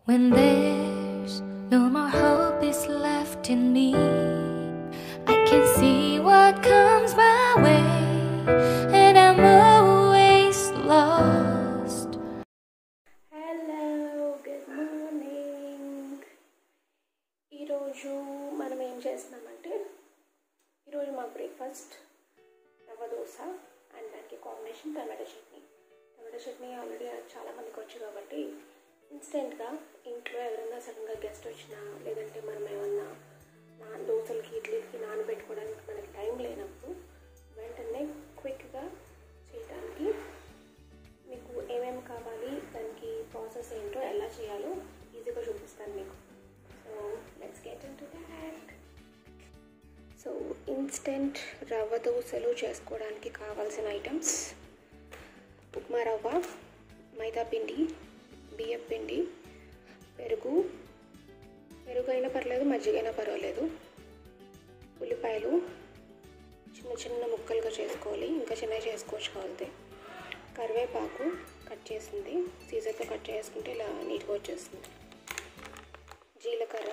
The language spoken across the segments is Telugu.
When there's no more hope is left in me, I can see what comes my way, and I'm always lost. Hello good morning ఈరోజు మనం ఏం చేస్తున్నామంటే ఈరోజు మా బ్రేక్ఫాస్ట్ రవ్వ దోశ అండ్ దానికి combination tomato chutney tomato chutney already చాలా మందికి వచ్చు కాబట్టి ఇన్స్టెంట్గా ఇంట్లో ఎవరైనా సడన్గా గెస్ట్ వచ్చినా లేదంటే మనం ఏమన్నా నా దోశలకి ఇడ్లీకి నానబెట్టుకోవడానికి మనకి టైం లేనప్పుడు వెంటనే క్విక్గా చేయడానికి మీకు ఏమేమి కావాలి దానికి ప్రాసెస్ ఏంటో ఎలా చేయాలో ఈజీగా చూపిస్తాను మీకు so let's get into that so instant rava దోశలు చేసుకోవడానికి కావాల్సిన ఐటమ్స్ ఉప్మా రవ్వ మైదా పిండి బియ్యం పిండి పెరుగు పెరుగు అయినా పర్లేదు మజ్జిగ అయినా పర్వాలేదు ఉల్లిపాయలు చిన్న చిన్న ముక్కలుగా చేసుకోవాలి ఇంకా చిన్నవి చేసుకోవచ్చు కావాలితే కరివేపాకు కట్ చేసింది సీజర్తో కట్ చేసుకుంటే ఇలా నీట్గా వచ్చేస్తుంది జీలకర్ర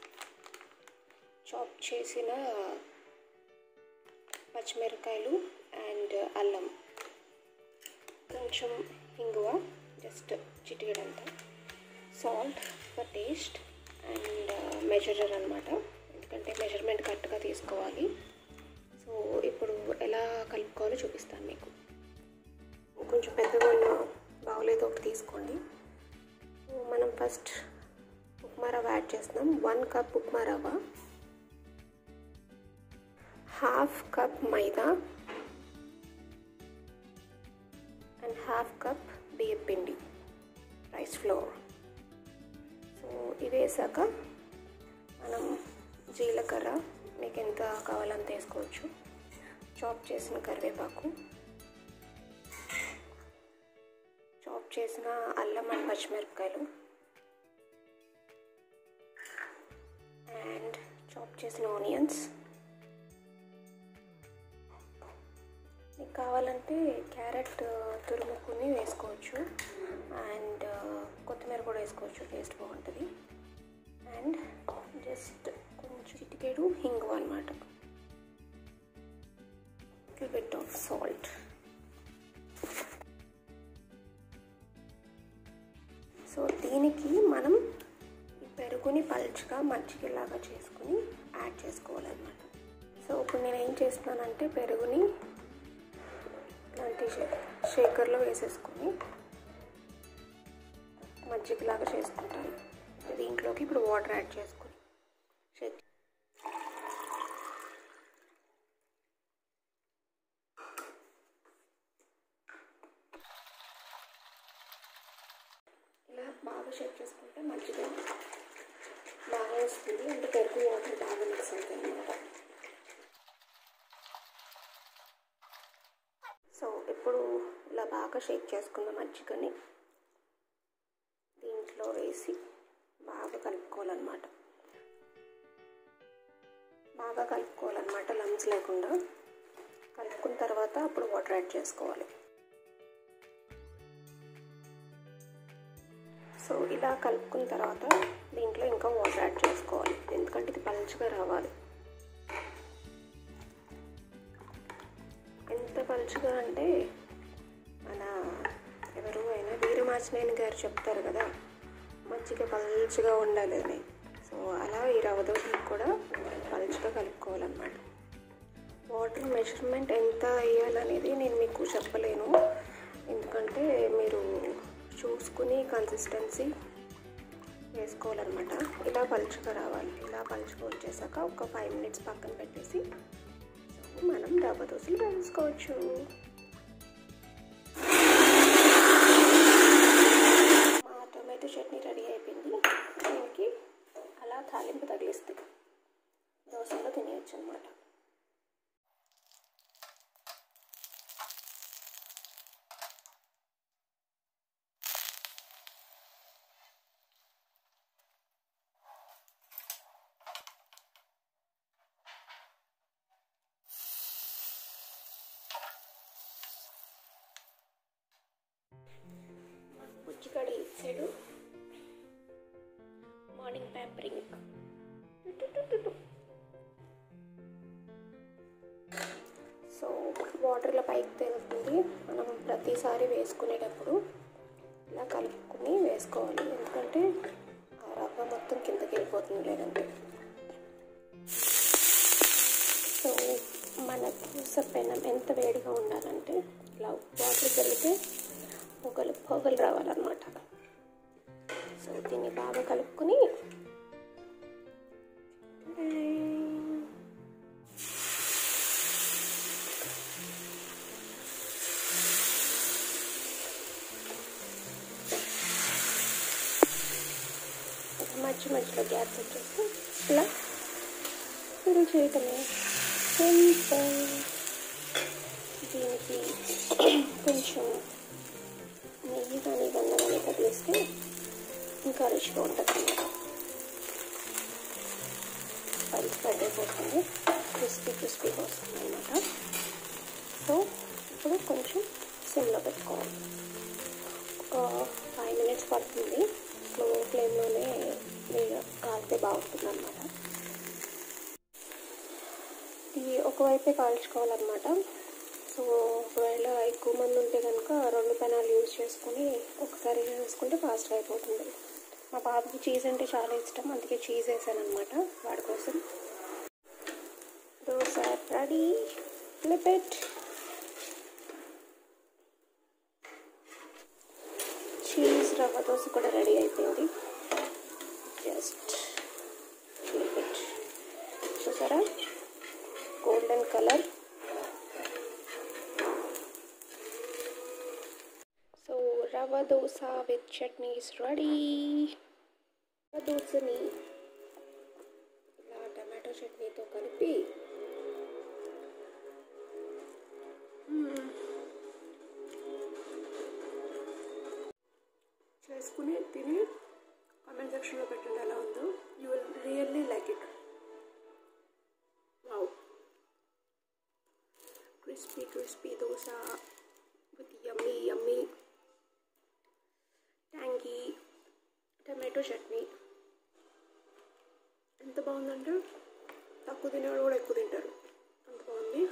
చాప్ చేసిన పచ్చిమిరకాయలు అండ్ అల్లం కొంచెం ఇంగువ జస్ట్ చిటికెడంతా salt for taste and measurer అనమాట ఎందుకంటే మెజర్మెంట్ కరెక్ట్గా తీసుకోవాలి సో ఇప్పుడు ఎలా కలుపుకోవాలో చూపిస్తాను మీకు కొంచెం పెద్దగా ఉన్న బావులేదో ఒకటి తీసుకోండి సో మనం ఫస్ట్ ఉప్మా రవ్వ యాడ్ చేస్తున్నాం one cup upma rava half cup maida and half cup బియ్యం పిండి రైస్ ఫ్లోర్ సో ఇవి వేసాక మనం జీలకర్ర మీకు ఎంత కావాలంత వేసుకోవచ్చు చాప్ చేసిన కరివేపాకు చాప్ చేసిన అల్లం అండ్ పచ్చిమిరపకాయలు అండ్ చాప్ చేసిన ఆనియన్స్ మీకు కావాలంటే క్యారెట్ తురుముకుని వేసుకోవచ్చు అండ్ కొత్తిమీర కూడా వేసుకోవచ్చు టేస్ట్ బాగుంటుంది అండ్ జస్ట్ కొంచెం చిటికేడు హింగు అనమాట బిట్ ఆఫ్ సాల్ట్ సో దీనికి మనం ఈ పెరుగుని పల్చగా మజ్జిగలాగా చేసుకుని యాడ్ చేసుకోవాలన్నమాట సో ఇప్పుడు నేను ఏం చేస్తున్నానంటే పెరుగుని ఇలాంటి షేకర్లో వేసేసుకొని మజ్జిగలాగా చేసుకుంటాను దీంట్లోకి ఇప్పుడు వాటర్ యాడ్ చేసుకుని షేక్ ఇలా బాగా షేక్ చేసుకుంటే మజ్జిగ బాగా వస్తుంది అంటే పెరుగు వాటర్ బాగా మిక్స్ అవుతుంది అనమాట సో ఇప్పుడు ఇలా బాగా షేక్ చేసుకున్న మజ్జిగని దీంట్లో వేసి బాగా కలుపుకోవాలన్నమాట బాగా కలుపుకోవాలన్నమాట లంగ్స్ లేకుండా కలుపుకున్న తర్వాత అప్పుడు వాటర్ యాడ్ చేసుకోవాలి సో ఇలా కలుపుకున్న తర్వాత దీంట్లో ఇంకా వాటర్ యాడ్ చేసుకోవాలి ఎందుకంటే ఇది పలుచగా రావాలి ఎంత పలుచగా అంటే మన ఎవరు అయినా వీరమాచినేని గారు చెప్తారు కదా మంచిగా పలుచగా ఉండాలి అని సో అలా ఈ రవ్వ దోశలకు కూడా పలుచగా కలుపుకోవాలన్నమాట వాటర్ మెజర్మెంట్ ఎంత వేయాలనేది నేను మీకు చెప్పలేను ఎందుకంటే మీరు చూసుకుని కన్సిస్టెన్సీ వేసుకోవాలన్నమాట ఇలా పలుచగా రావాలి ఇలా పలుచగా వచ్చేసాక ఒక ఫైవ్ మినిట్స్ పక్కన పెట్టేసి మనం రవ్వ దోశలు వేసుకోవచ్చు మా టొమాటో చట్నీ రెడీ అయిపోయింది దీనికి అలా తాలింపు తగిలిస్తే దోశలో తినేయచ్చు అనమాట పుచ్చికడి ఇచ్చాడు పేపరింగ్ సో వాటర్లో పైకి తేలుతుంది మనం ప్రతిసారి వేసుకునేటప్పుడు ఇలా కలుపుకుని వేసుకోవాలి ఎందుకంటే ఆ రవ్వ మొత్తం కిందకి వెళ్ళిపోతుంది లేదంటే సో మన పూస పెనం ఎంత వేడిగా ఉండాలంటే ఇలా వాటర్ కలిపితే పొగలు పొగలు రావాలన్నమాట సో దీన్ని బాగా కలుపుకొని మధ్య మధ్యలో గ్యాస్ వచ్చేసి ఇలా ఫిల్ చేయటమే సింపుల్ దీనికి కొంచెం నెయ్యి కానీ వెన్న కానీ తగిలిస్తే ఇంకా రుచిగా ఉంటుంది పైకి స్ప్రెడ్ అయిపోతుంది క్రిస్పీ క్రిస్పీగా వస్తుంది అనమాట సో ఇప్పుడు కొంచెం సిమ్లో పెట్టుకోవాలి ఒక ఫైవ్ మినిట్స్ పడుతుంది స్లో ఫ్లేమ్లోనే మీరు కాలితే బాగుంటుంది అనమాట ఇది ఒకవైపే కాల్చుకోవాలన్నమాట సో ఒకవేళ ఎక్కువ మంది ఉంటే కనుక రెండు పెనాలు యూజ్ చేసుకొని ఒకసారి చేసుకుంటే ఫాస్ట్గా అయిపోతుంది మా బాబుకి చీజ్ అంటే చాలా ఇష్టం అందుకే చీజ్ వేసాను అనమాట వాడి కోసం దోశ రెడీ ఫ్లిపెట్ చీజ్ రవ్వ దోశ కూడా రెడీ అయిపోయింది జస్ట్ ఫ్లిపెట్ చూసారా golden colour so rava dosa with chutney is ready రవ్వ దోశని ఇలా టమాటో చట్నీతో కలిపి చేసుకుని తిని కామెంట్ సెక్షన్లో పెట్టండి ఎలా ఉందో you will really like it wow crispy crispy dosa with yummy yummy tangy tomato chutney ఎంత బాగుందంటే తక్కువ తినేవాడు కూడా ఎక్కువ తింటారు అంత బాగుంది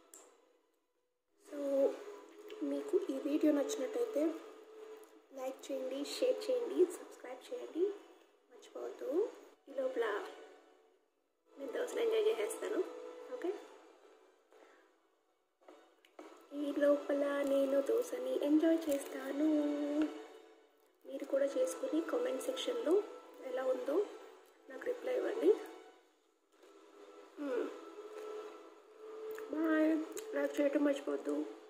సో మీకు ఈ వీడియో నచ్చినట్టయితే లైక్ చేయండి షేర్ చేయండి సబ్స్క్రైబ్ చేయండి మర్చిపోవద్దు ఈ లోపల నేను దోశలు ఎంజాయ్ చేసేస్తాను ఓకే ఈ లోపల నేను దోశని ఎంజాయ్ చేస్తాను మీరు కూడా చేసుకుని కామెంట్ సెక్షన్లో ఎలా ఉందో నాకు రిప్లై ఇవ్వండి బాయ్ లైక్ చేయటం మర్చిపోద్దు